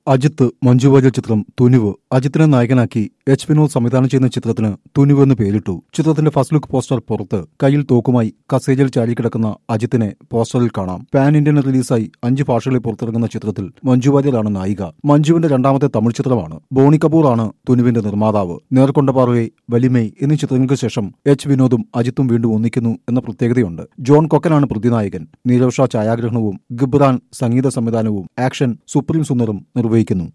അജിത്ത് മഞ്ജു വാര്യർ ചിത്രം തുനിവ് അജിത്തിനെ നായകനാക്കി എച്ച് വിനോദ് സംവിധാനം ചെയ്യുന്ന ചിത്രത്തിന് തുനിവ് എന്ന് പേരിട്ടു ചിത്രത്തിന്റെ ഫസ്റ്റ് ലുക്ക് പോസ്റ്റർ പുറത്ത് കയ്യിൽ തോക്കുമായി കസേജയിൽ ചാടിക്കിടക്കുന്ന അജിത്തിനെ പോസ്റ്ററിൽ കാണാം പാൻ ഇന്ത്യൻ റിലീസായി അഞ്ച് ഭാഷകളിൽ പുറത്തിറങ്ങുന്ന ചിത്രത്തിൽ മഞ്ജു വാര്യരാണ് നായിക മഞ്ജുവിന്റെ രണ്ടാമത്തെ തമിഴ് ചിത്രമാണ് ബോണി കപൂർ ആണ് തുനുവിന്റെ നിർമ്മാതാവ് നേർക്കൊണ്ട പാർവെ വലിമൈ എന്നീ ചിത്രങ്ങൾക്ക് ശേഷം എച്ച് വിനോദും അജിത്തും വീണ്ടും ഒന്നിക്കുന്നു എന്ന പ്രത്യേകതയുണ്ട് ജോൺ കൊക്കനാണ് പ്രതിനായകൻ നീരവ് ഷാ ഛായാഗ്രഹണവും ഗിബ്രാൻ സംഗീത സംവിധാനവും ആക്ഷൻ സുപ്രീം സുന്ദറും നിർവഹിക്കുന്നു